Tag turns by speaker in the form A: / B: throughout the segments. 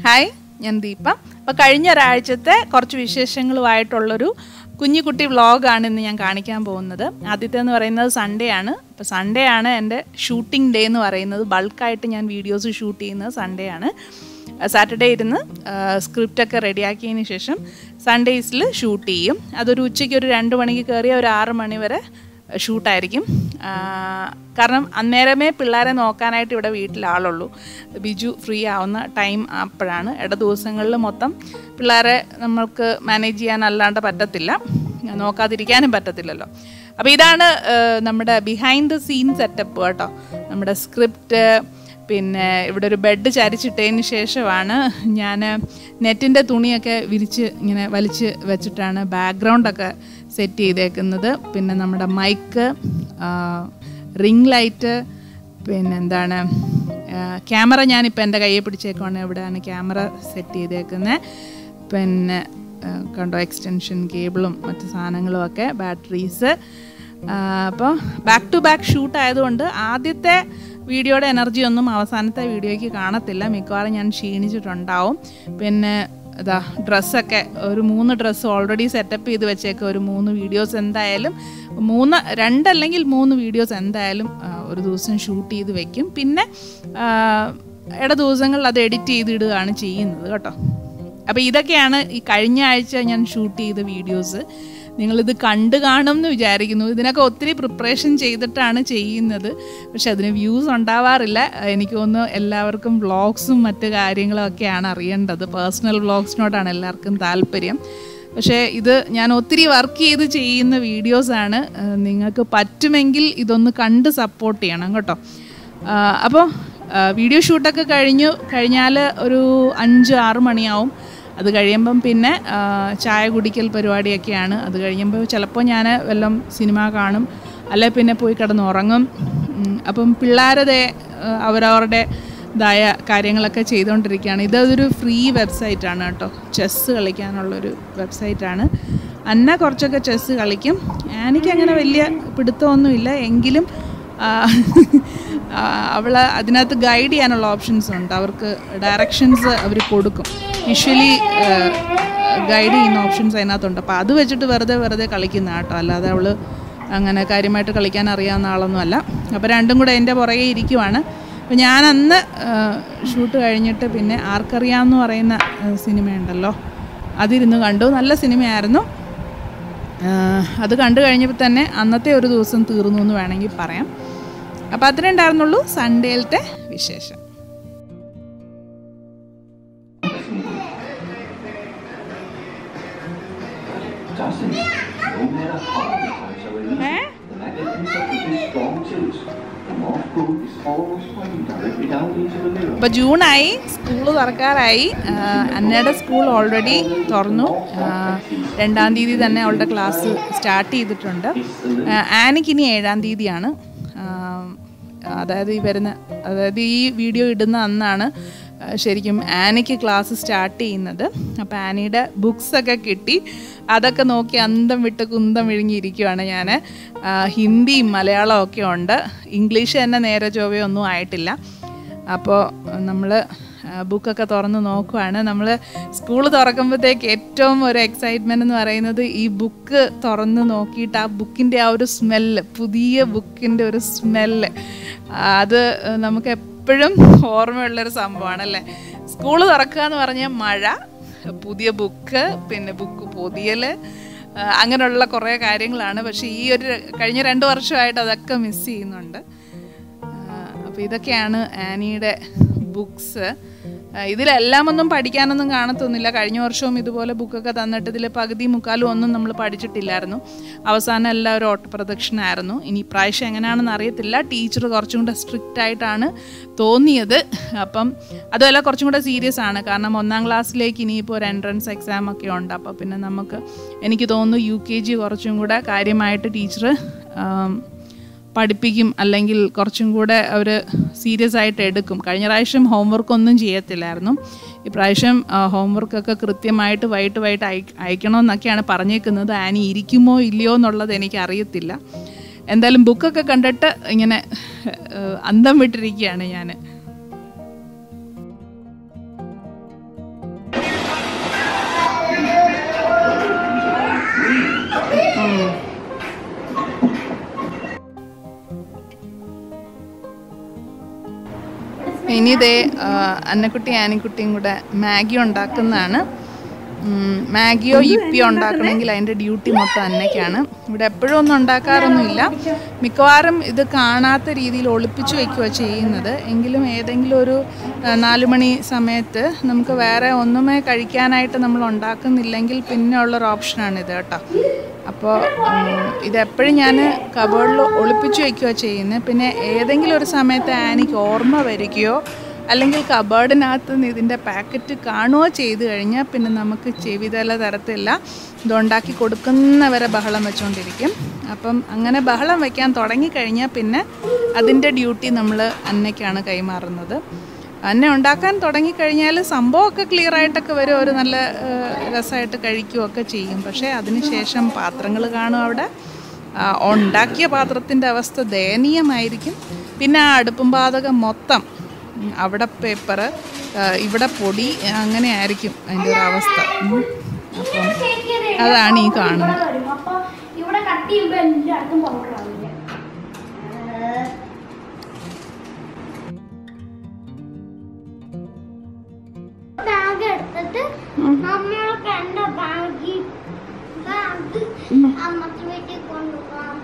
A: Hi ഞാൻ ദീപ അപ്പോൾ കഴിഞ്ഞ ഒരാഴ്ചത്തെ കുറച്ച് വിശേഷങ്ങളുമായിട്ടുള്ളൊരു കുഞ്ഞുകുട്ടി വ്ളോഗാണ് ഇന്ന് ഞാൻ കാണിക്കാൻ പോകുന്നത് ആദ്യത്തെ എന്ന് പറയുന്നത് സൺഡേ ആണ് അപ്പോൾ സൺഡേ ആണ് എൻ്റെ ഷൂട്ടിംഗ് ഡേ എന്ന് പറയുന്നത് ബൾക്കായിട്ട് ഞാൻ വീഡിയോസ് ഷൂട്ട് ചെയ്യുന്നത് സൺഡേ ആണ് സാറ്റർഡേ ഇരുന്ന് സ്ക്രിപ്റ്റൊക്കെ റെഡിയാക്കിയതിന് ശേഷം സൺഡേസിൽ ഷൂട്ട് ചെയ്യും അതൊരു ഉച്ചയ്ക്ക് ഒരു രണ്ട് മണിക്ക് കയറിയ ഒരു ആറ് മണി വരെ ഷൂട്ടായിരിക്കും കാരണം അന്നേരമേ പിള്ളേരെ നോക്കാനായിട്ട് ഇവിടെ വീട്ടിൽ ആളുള്ളൂ ബിജു ഫ്രീ ആവുന്ന ടൈം അപ്പോഴാണ് ഇട ദിവസങ്ങളിൽ മൊത്തം പിള്ളേരെ നമ്മൾക്ക് മാനേജ് ചെയ്യാൻ അല്ലാണ്ട് പറ്റത്തില്ല നോക്കാതിരിക്കാനും പറ്റത്തില്ലല്ലോ അപ്പോൾ ഇതാണ് നമ്മുടെ ബിഹൈൻഡ് ദ സീൻ സെറ്റപ്പ് കേട്ടോ നമ്മുടെ സ്ക്രിപ്റ്റ് പിന്നെ ഇവിടെ ഒരു ബെഡ് ചരിച്ചിട്ടതിന് ശേഷമാണ് ഞാൻ നെറ്റിൻ്റെ തുണിയൊക്കെ വിരിച്ച് ഇങ്ങനെ വലിച്ച് വെച്ചിട്ടാണ് ബാക്ക്ഗ്രൗണ്ടൊക്കെ സെറ്റ് ചെയ്തേക്കുന്നത് പിന്നെ നമ്മുടെ മൈക്ക് റിംഗ് ലൈറ്റ് പിന്നെ എന്താണ് ക്യാമറ ഞാനിപ്പോൾ എൻ്റെ കയ്യിൽ പിടിച്ചേക്കുവാണ് ഇവിടെയാണ് ക്യാമറ സെറ്റ് ചെയ്തേക്കുന്നത് പിന്നെ കണ്ടോ എക്സ്റ്റൻഷൻ കേബിളും മറ്റു സാധനങ്ങളും ഒക്കെ ബാറ്ററീസ് അപ്പോൾ ബാക്ക് ടു ബാക്ക് ഷൂട്ട് ആയതുകൊണ്ട് ആദ്യത്തെ വീഡിയോയുടെ എനർജി ഒന്നും അവസാനത്തെ വീഡിയോയ്ക്ക് കാണത്തില്ല മിക്കവാറും ഞാൻ ക്ഷീണിച്ചിട്ടുണ്ടാവും പിന്നെ ഇതാ ഡ്രസ്സൊക്കെ ഒരു മൂന്ന് ഡ്രസ്സ് ഓൾറെഡി സെറ്റപ്പ് ചെയ്ത് വെച്ചേക്കുക ഒരു മൂന്ന് വീഡിയോസ് എന്തായാലും മൂന്ന് രണ്ടല്ലെങ്കിൽ മൂന്ന് വീഡിയോസ് എന്തായാലും ഒരു ദിവസം ഷൂട്ട് ചെയ്ത് വെക്കും പിന്നെ ഇട ദിവസങ്ങളിൽ അത് എഡിറ്റ് ചെയ്തിടുകയാണ് ചെയ്യുന്നത് കേട്ടോ അപ്പോൾ ഇതൊക്കെയാണ് ഈ കഴിഞ്ഞ ആഴ്ച ഞാൻ ഷൂട്ട് ചെയ്ത വീഡിയോസ് നിങ്ങളിത് കണ്ടു കാണും എന്ന് വിചാരിക്കുന്നു ഇതിനൊക്കെ ഒത്തിരി പ്രിപ്പറേഷൻ ചെയ്തിട്ടാണ് ചെയ്യുന്നത് പക്ഷെ അതിന് വ്യൂസ് ഉണ്ടാവാറില്ല എനിക്ക് തോന്നുന്നു എല്ലാവർക്കും വ്ളോഗ്സും മറ്റു കാര്യങ്ങളും ഒക്കെയാണ് അറിയേണ്ടത് പേഴ്സണൽ വ്ളോഗ്സിനോടാണ് എല്ലാവർക്കും താല്പര്യം പക്ഷേ ഇത് ഞാൻ ഒത്തിരി വർക്ക് ചെയ്ത് ചെയ്യുന്ന വീഡിയോസാണ് നിങ്ങൾക്ക് പറ്റുമെങ്കിൽ ഇതൊന്ന് കണ്ട് സപ്പോർട്ട് ചെയ്യണം കേട്ടോ അപ്പോൾ വീഡിയോ ഷൂട്ടൊക്കെ കഴിഞ്ഞു കഴിഞ്ഞാൽ ഒരു അഞ്ച് ആറ് മണിയാവും അത് കഴിയുമ്പം പിന്നെ ചായ കുടിക്കൽ പരിപാടിയൊക്കെയാണ് അത് കഴിയുമ്പോൾ ചിലപ്പോൾ ഞാൻ വല്ലതും സിനിമ കാണും അല്ലെ പിന്നെ പോയി കിടന്ന് ഉറങ്ങും അപ്പം പിള്ളേരതെ അവരവരുടെ ഇതായ കാര്യങ്ങളൊക്കെ ചെയ്തുകൊണ്ടിരിക്കുകയാണ് ഇതൊരു ഫ്രീ വെബ്സൈറ്റാണ് കേട്ടോ ചെസ്സ് കളിക്കാനുള്ളൊരു വെബ്സൈറ്റാണ് അന്ന കുറച്ചൊക്കെ ചെസ്സ് കളിക്കും എനിക്കങ്ങനെ വലിയ പിടുത്തമൊന്നുമില്ല എങ്കിലും അവൾ അതിനകത്ത് ഗൈഡ് ചെയ്യാനുള്ള ഓപ്ഷൻസ് ഉണ്ട് അവർക്ക് ഡയറക്ഷൻസ് അവർ കൊടുക്കും വിഷ്വലി ഗൈഡ് ചെയ്യുന്ന ഓപ്ഷൻസ് അതിനകത്തുണ്ട് അപ്പോൾ അത് വെച്ചിട്ട് വെറുതെ വെറുതെ കളിക്കുന്ന കേട്ടോ അല്ലാതെ അവൾ അങ്ങനെ കാര്യമായിട്ട് കളിക്കാൻ അറിയാവുന്ന ആളൊന്നുമല്ല അപ്പോൾ രണ്ടും കൂടെ എൻ്റെ പുറകെ ഇരിക്കുവാണ് അപ്പോൾ ഞാൻ അന്ന് ഷൂട്ട് കഴിഞ്ഞിട്ട് പിന്നെ ആർക്കറിയാമെന്ന് പറയുന്ന സിനിമയുണ്ടല്ലോ അതിരുന്ന് കണ്ടു നല്ല സിനിമയായിരുന്നു അത് കണ്ടു കഴിഞ്ഞപ്പോൾ തന്നെ അന്നത്തെ ഒരു ദിവസം തീർന്നു എന്ന് വേണമെങ്കിൽ പറയാം അപ്പോൾ അത്രേ ഉണ്ടായിരുന്നുള്ളൂ സൺഡേയിലത്തെ വിശേഷം ഇപ്പൊ ജൂണായി സ്കൂൾ തുറക്കാറായി അന്നയുടെ സ്കൂൾ ഓൾറെഡി തുറന്നു രണ്ടാം തീയതി തന്നെ അവളുടെ ക്ലാസ് സ്റ്റാർട്ട് ചെയ്തിട്ടുണ്ട് ആനിക്ക് ഇനി ഏഴാം തീയതിയാണ് അതായത് ഈ വരുന്ന അതായത് ഈ വീഡിയോ ഇടുന്ന അന്നാണ് ശരിക്കും ആനയ്ക്ക് ക്ലാസ് സ്റ്റാർട്ട് ചെയ്യുന്നത് അപ്പോൾ ആനയുടെ ബുക്സൊക്കെ കിട്ടി അതൊക്കെ നോക്കി അന്തം വിട്ട് കുന്തം വിഴുങ്ങിയിരിക്കുവാണ് ഞാൻ ഹിന്ദിയും മലയാളവും ഒക്കെ ഉണ്ട് ഇംഗ്ലീഷ് തന്നെ നേരെ ചൊവ്വയൊന്നും ആയിട്ടില്ല അപ്പോൾ നമ്മൾ ബുക്കൊക്കെ തുറന്ന് നോക്കുവാണ് നമ്മൾ സ്കൂൾ തുറക്കുമ്പോഴത്തേക്ക് ഏറ്റവും ഒരു എക്സൈറ്റ്മെൻറ്റ് എന്ന് പറയുന്നത് ഈ ബുക്ക് തുറന്ന് നോക്കിയിട്ട് ആ ബുക്കിൻ്റെ ആ ഒരു സ്മെല്ല് പുതിയ ബുക്കിൻ്റെ ഒരു സ്മെല്ല് അത് നമുക്ക് എപ്പോഴും ഓർമ്മയുള്ളൊരു സംഭവമാണല്ലേ സ്കൂൾ തുറക്കുക എന്ന് പറഞ്ഞാൽ മഴ പുതിയ ബുക്ക് പിന്നെ ബുക്ക് പൊതിയൽ അങ്ങനെയുള്ള കുറേ കാര്യങ്ങളാണ് പക്ഷേ ഈ ഒരു കഴിഞ്ഞ രണ്ട് വർഷമായിട്ട് അതൊക്കെ മിസ് ചെയ്യുന്നുണ്ട് അപ്പോൾ ഇതൊക്കെയാണ് ആനിയുടെ ബുക്സ് ഇതിലെല്ലാം ഒന്നും പഠിക്കാനൊന്നും കാണത്തൊന്നുമില്ല കഴിഞ്ഞ വർഷവും ഇതുപോലെ ബുക്കൊക്കെ തന്നിട്ട് ഇതിൽ പകുതി മുക്കാലും ഒന്നും നമ്മൾ പഠിച്ചിട്ടില്ലായിരുന്നു അവസാനം എല്ലാം ഒരു ഓട്ടപ്രദക്ഷിണായിരുന്നു ഇനി പ്രാവശ്യം എങ്ങനെയാണെന്ന് അറിയത്തില്ല ടീച്ചർ കുറച്ചും കൂടെ സ്ട്രിക്റ്റ് ആയിട്ടാണ് തോന്നിയത് അപ്പം അതുമല്ല കുറച്ചും കൂടെ സീരിയസ് ആണ് കാരണം ഒന്നാം ക്ലാസ്സിലേക്ക് ഇനിയിപ്പോൾ ഒരു എൻട്രൻസ് എക്സാം ഒക്കെ ഉണ്ട് അപ്പോൾ പിന്നെ നമുക്ക് എനിക്ക് തോന്നുന്നു യു കെ ജി കുറച്ചും കൂടെ കാര്യമായിട്ട് ടീച്ചർ പഠിപ്പിക്കും അല്ലെങ്കിൽ കുറച്ചും കൂടെ അവർ സീരിയസ് ആയിട്ട് എടുക്കും കഴിഞ്ഞ പ്രാവശ്യം ഹോംവർക്ക് ഒന്നും ചെയ്യത്തില്ലായിരുന്നു ഇപ്രാവശ്യം ഹോംവർക്കൊക്കെ കൃത്യമായിട്ട് വൈകിട്ട് വൈകിട്ട് അയ അയക്കണമെന്നൊക്കെയാണ് പറഞ്ഞേക്കുന്നത് ആനി ഇരിക്കുമോ ഇല്ലയോ എന്നുള്ളത് എനിക്ക് അറിയത്തില്ല എന്തായാലും ബുക്കൊക്കെ കണ്ടിട്ട് ഇങ്ങനെ അന്തം വിട്ടിരിക്കുകയാണ് ഞാൻ ഇനി ഇതേ ആ, അന്നക്കുട്ടി ആനിക്കുട്ടിയും കൂടെ മാഗി ഉണ്ടാക്കുന്നതാണ് ഉം, മാഗിയോ ഇപ്പിയോ ഉണ്ടാക്കണമെങ്കിൽ അതിൻ്റെ ഡ്യൂട്ടി മൊത്തം അന്നയ്ക്കാണ് ഇവിടെ എപ്പോഴും ഒന്നും ഉണ്ടാക്കാറൊന്നുമില്ല മിക്കവാറും ഇത് കാണാത്ത രീതിയിൽ ഒളിപ്പിച്ചു വെക്കുകയോ ചെയ്യുന്നത് എങ്കിലും ഏതെങ്കിലും ഒരു ആ, നാല് മണി സമയത്ത് നമുക്ക് വേറെ ഒന്നുമേ കഴിക്കാനായിട്ട് നമ്മൾ ഉണ്ടാക്കുന്നില്ലെങ്കിൽ പിന്നെ ഉള്ളൊരു ഓപ്ഷനാണിത് കേട്ടോ അപ്പോൾ ഇതെപ്പോഴും ഞാൻ കബോർഡിൽ ഒളിപ്പിച്ചു വെക്കുകയോ ചെയ്യുന്നത് പിന്നെ ഏതെങ്കിലും ഒരു സമയത്ത് ആനിക്ക് ഓർമ്മ വരികയോ അല്ലെങ്കിൽ കബേർഡിനകത്ത് നിന്ന് ഇതിൻ്റെ പാക്കറ്റ് കാണുകയോ ചെയ്തു കഴിഞ്ഞാൽ പിന്നെ നമുക്ക് ചെവിതല തരത്തില്ല ഇതുണ്ടാക്കി കൊടുക്കുന്നവരെ ബഹളം വെച്ചുകൊണ്ടിരിക്കും അപ്പം അങ്ങനെ ബഹളം വയ്ക്കാൻ തുടങ്ങിക്കഴിഞ്ഞാൽ പിന്നെ അതിൻ്റെ ഡ്യൂട്ടി നമ്മൾ അന്നയ്ക്കാണ് കൈമാറുന്നത് അന്ന ഉണ്ടാക്കാൻ തുടങ്ങിക്കഴിഞ്ഞാൽ സംഭവമൊക്കെ ക്ലിയർ ആയിട്ടൊക്കെ വരും ഒരു നല്ല രസമായിട്ട് കഴിക്കുകയൊക്കെ ചെയ്യും പക്ഷേ അതിനുശേഷം പാത്രങ്ങൾ കാണും അവിടെ ആ, ഉണ്ടാക്കിയ പാത്രത്തിൻ്റെ അവസ്ഥ ദയനീയമായിരിക്കും പിന്നെ ആ അടുപ്പും പാതകം മൊത്തം ഉം, അവിടെ പേപ്പർ ഇവിടെ പൊടി അങ്ങനെ ആയിരിക്കും അതിൻ്റെ ഒരു അവസ്ഥ ഉം. അപ്പം അതാണ് ഈ കാണുന്നത്
B: വരും അപ്പൊ ഇവിടെ കട്ട് ചെയ്യുമ്പോ എല്ലായിടത്തും പൗഡർ ആവില്ല ബാഗ് എടുത്തിട്ട് നമ്മൾ കണ്ട ബാഗ് ബാഗ് അമ്മക്ക് വീട്ടിൽ കൊണ്ടുപോകാം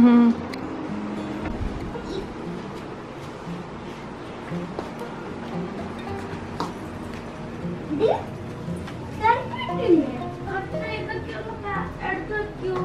B: ഇത് കണ്ടിട്ടില്ലേ? അത്ര ഇതൊക്കെയുള്ള ബാ- എടുത്ത് വെക്കൂ.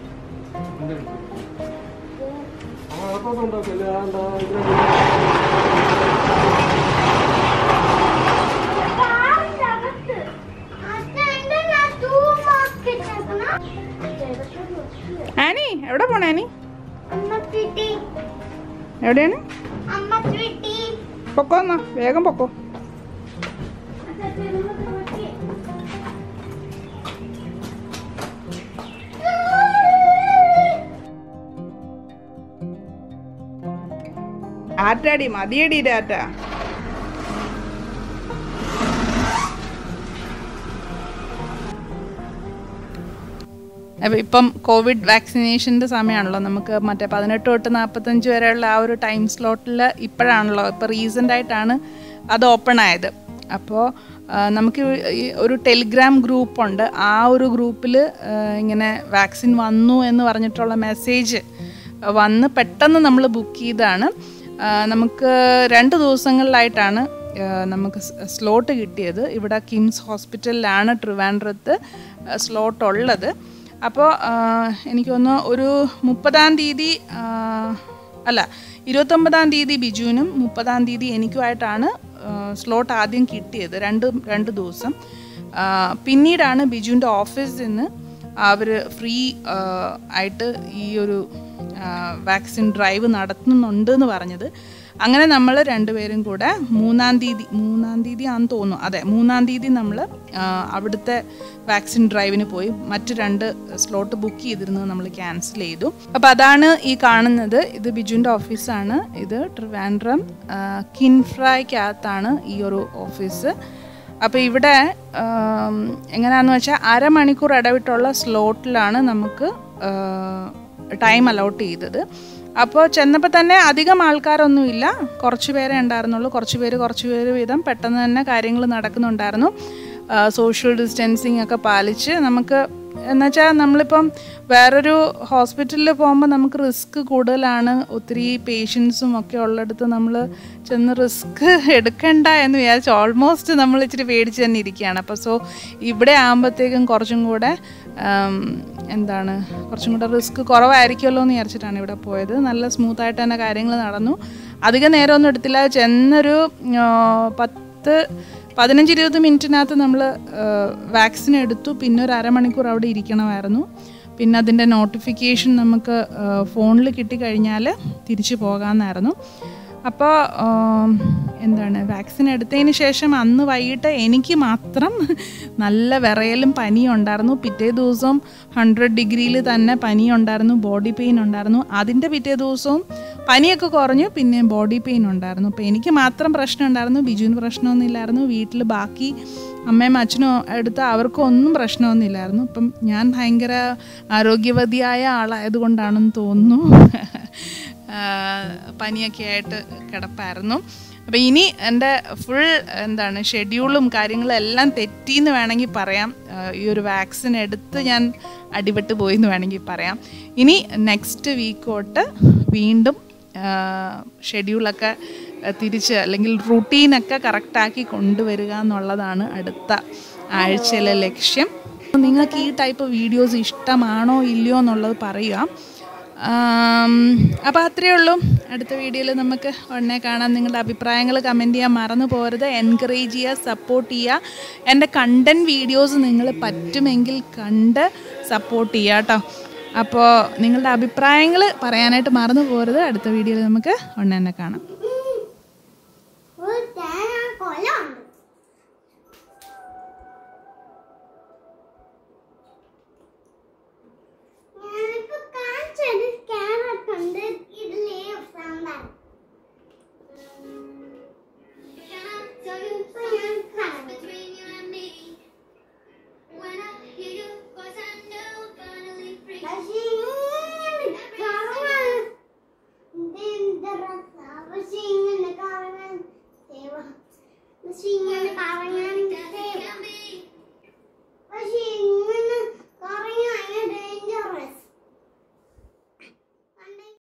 B: ബാഗിന്റെ അകത്ത്. അച്ഛാ, എന്തിനാ തൂമാക്കിട്ടേക്കണെ? ഇതൊക്കെ വെക്ക്.
A: ആനി എവിടെ പോണേ ആനി
B: അമ്മ സ്വീറ്റി
A: എവിടെയാണ്
B: അമ്മ സ്വീറ്റി
A: പൊക്കോ എന്നാ വേഗം പൊക്കോ
B: അച്ഛാ, ചെറുതൊക്കെ വെക്ക്.
A: ആറ്റാടി മതിയടി ഡാറ്റ അപ്പോൾ ഇപ്പം കോവിഡ് വാക്സിനേഷൻ്റെ സമയമാണല്ലോ നമുക്ക് മറ്റേ പതിനെട്ട് തൊട്ട് നാൽപ്പത്തഞ്ച് വരെയുള്ള ആ ഒരു ടൈം സ്ലോട്ടിൽ ഇപ്പോഴാണല്ലോ ഇപ്പോൾ റീസെൻ്റ് ആയിട്ടാണ് അത് ഓപ്പൺ ആയത് അപ്പോൾ നമുക്ക് ഈ ഒരു ടെലിഗ്രാം ഗ്രൂപ്പുണ്ട് ആ ഒരു ഗ്രൂപ്പിൽ ഇങ്ങനെ വാക്സിൻ വന്നു എന്ന് പറഞ്ഞിട്ടുള്ള മെസ്സേജ് വന്ന് പെട്ടെന്ന് നമ്മൾ ബുക്ക് ചെയ്താണ് ആ, നമുക്ക് രണ്ട് ദിവസങ്ങളിലായിട്ടാണ് ആ, നമുക്ക് സ്ലോട്ട് കിട്ടിയത് ഇവിടെ കിംസ് ഹോസ്പിറ്റലിലാണ് ട്രിവാൻഡ്രത്ത് സ്ലോട്ട് ഉള്ളത് അപ്പോൾ എനിക്ക് തോന്നുന്നു ഒരു മുപ്പതാം തീയതി ആ, അല്ല ഇരുപത്തൊമ്പതാം തീയതി ബിജുവിനും മുപ്പതാം തീയതി എനിക്കുമായിട്ടാണ് സ്ലോട്ട് ആദ്യം കിട്ടിയത് രണ്ട് രണ്ട് ദിവസം ആ, പിന്നീടാണ് ബിജുവിൻ്റെ ഓഫീസിൽ നിന്ന് അവർ ഫ്രീ ആയിട്ട് ഈ ഒരു വാക്സിൻ ഡ്രൈവ് നടത്തുന്നുണ്ട് എന്ന് പറഞ്ഞത് അങ്ങനെ നമ്മൾ രണ്ടുപേരും കൂടെ മൂന്നാം തീയതി മൂന്നാം തീയതി ആണെന്ന് തോന്നുന്നു അതെ മൂന്നാം തീയതി നമ്മൾ അവിടുത്തെ വാക്സിൻ ഡ്രൈവിന് പോയി മറ്റ് രണ്ട് സ്ലോട്ട് ബുക്ക് ചെയ്തിരുന്നത് നമ്മൾ ക്യാൻസൽ ചെയ്തു അപ്പോൾ അതാണ് ഈ കാണുന്നത് ഇത് ബിജുവിൻ്റെ ഓഫീസാണ് ഇത് ട്രിവാൻഡ്രം കിൻഫ്രൈക്കകത്താണ് ഈ ഒരു ഓഫീസ് അപ്പോൾ ഇവിടെ ആം, എങ്ങനെയാണെന്ന് വെച്ചാൽ അരമണിക്കൂർ ഇടവിട്ടുള്ള സ്ലോട്ടിലാണ് നമുക്ക് ടൈം അലോട്ട് ചെയ്തത് അപ്പോൾ ചെന്നപ്പോൾ തന്നെ അധികം ആൾക്കാരൊന്നുമില്ല കുറച്ച് പേരെ ഉണ്ടായിരുന്നുള്ളൂ കുറച്ച് പേര് കുറച്ച് പേര് വീതം പെട്ടെന്ന് തന്നെ കാര്യങ്ങൾ നടക്കുന്നുണ്ടായിരുന്നു സോഷ്യൽ ഡിസ്റ്റൻസിങ് ഒക്കെ പാലിച്ച് നമുക്ക് എന്നുവെച്ചാൽ നമ്മളിപ്പം വേറൊരു ഹോസ്പിറ്റലിൽ പോകുമ്പോൾ നമുക്ക് റിസ്ക് കൂടുതലാണ് ഒത്തിരി പേഷ്യൻസും ഒക്കെ ഉള്ളിടത്ത് നമ്മൾ ചെന്ന് റിസ്ക് എടുക്കണ്ട എന്ന് വിചാരിച്ച് ഓൾമോസ്റ്റ് നമ്മൾ ഇച്ചിരി പേടിച്ച് തന്നെ ഇരിക്കുകയാണ് അപ്പോൾ സോ ഇവിടെ ആകുമ്പോഴത്തേക്കും കുറച്ചും കൂടെ ആം, എന്താണ് കുറച്ചും കൂടെ റിസ്ക് കുറവായിരിക്കുമല്ലോ എന്ന് വിചാരിച്ചിട്ടാണ് ഇവിടെ പോയത് നല്ല സ്മൂത്തായിട്ട് തന്നെ കാര്യങ്ങൾ നടന്നു അധികം നേരമൊന്നും എടുത്തില്ല ചെന്നൊരു ആ, പത്ത് പതിനഞ്ച് ഇരുപത് മിനിറ്റിനകത്ത് നമ്മൾ വാക്സിൻ എടുത്തു പിന്നെ ഒരു അരമണിക്കൂർ അവിടെ ഇരിക്കണമായിരുന്നു പിന്നെ അതിൻ്റെ നോട്ടിഫിക്കേഷൻ നമുക്ക് ഫോണിൽ കിട്ടിക്കഴിഞ്ഞാൽ തിരിച്ചു പോകാമെന്നായിരുന്നു അപ്പോൾ എന്താണ് വാക്സിൻ എടുത്തതിന് ശേഷം അന്ന് വൈകിട്ട് എനിക്ക് മാത്രം നല്ല വിറയലും പനിയും ഉണ്ടായിരുന്നു പിറ്റേ ദിവസം ഹൺഡ്രഡ് ഡിഗ്രിയിൽ തന്നെ പനി ഉണ്ടായിരുന്നു ബോഡി പെയിൻ ഉണ്ടായിരുന്നു അതിൻ്റെ പിറ്റേ ദിവസവും പനിയൊക്കെ കുറഞ്ഞു പിന്നെ ബോഡി പെയിൻ ഉണ്ടായിരുന്നു അപ്പോൾ എനിക്ക് മാത്രം പ്രശ്നം ഉണ്ടായിരുന്നു ബിജുവിന് പ്രശ്നമൊന്നും ഇല്ലായിരുന്നു വീട്ടിൽ ബാക്കി അമ്മയും അച്ഛനും എടുത്ത് അവർക്കും ഒന്നും പ്രശ്നമൊന്നുമില്ലായിരുന്നു അപ്പം ഞാൻ ഭയങ്കര ആരോഗ്യവതിയായ ആളായതുകൊണ്ടാണെന്ന് തോന്നുന്നു ആ, പനിയൊക്കെ ആയിട്ട് കിടപ്പായിരുന്നു അപ്പോൾ ഇനി എൻ്റെ ഫുൾ എന്താണ് ഷെഡ്യൂളും കാര്യങ്ങളും എല്ലാം തെറ്റിയെന്ന് വേണമെങ്കിൽ പറയാം ആ, ഈ ഒരു വാക്സിൻ എടുത്ത് ഞാൻ അടിപെട്ട് പോയി എന്ന് വേണമെങ്കിൽ പറയാം ഇനി നെക്സ്റ്റ് വീക്ക് തൊട്ട് വീണ്ടും ഷെഡ്യൂളൊക്കെ തിരിച്ച് അല്ലെങ്കിൽ റുട്ടീനൊക്കെ കറക്റ്റാക്കി കൊണ്ടുവരിക എന്നുള്ളതാണ് അടുത്ത ആഴ്ചയിലെ ലക്ഷ്യം നിങ്ങൾക്ക് ഈ ടൈപ്പ് വീഡിയോസ് ഇഷ്ടമാണോ ഇല്ലയോ എന്നുള്ളത് പറയുക അപ്പോൾ അത്രയേ ഉള്ളൂ അടുത്ത വീഡിയോയിൽ നമുക്ക് ഉടനെ കാണാം നിങ്ങളുടെ അഭിപ്രായങ്ങൾ കമൻറ്റ് ചെയ്യാൻ മറന്നു പോകരുത് എൻകറേജ് ചെയ്യുക സപ്പോർട്ട് ചെയ്യുക എൻ്റെ കണ്ടൻറ് വീഡിയോസ് നിങ്ങൾ പറ്റുമെങ്കിൽ കണ്ട് സപ്പോർട്ട് ചെയ്യുക കേട്ടോ അപ്പോൾ നിങ്ങളുടെ അഭിപ്രായങ്ങൾ പറയാനായിട്ട് മറന്നു പോകരുത് അടുത്ത വീഡിയോയിൽ നമുക്ക് ഉടനെ തന്നെ കാണാം
C: ഒരു തേങ്ങ കൊലമുണ്ട് ഞാനിപ്പോ കാണിച്ചത് ക്യാരറ്റ് ഉണ്ട് ഇഡ്ഡലി സാമ്പാർ ഇപ്പൊ ഞാൻ കാണും പക്ഷേ ഇങ്ങനെ കറങ്ങാൻ ഇതെന്താ രസാ? പക്ഷേ ഇങ്ങനെ കറങ്ങാൻ ദൈവം പക്ഷേ ഇങ്ങനെ കറങ്ങാൻ ദൈവം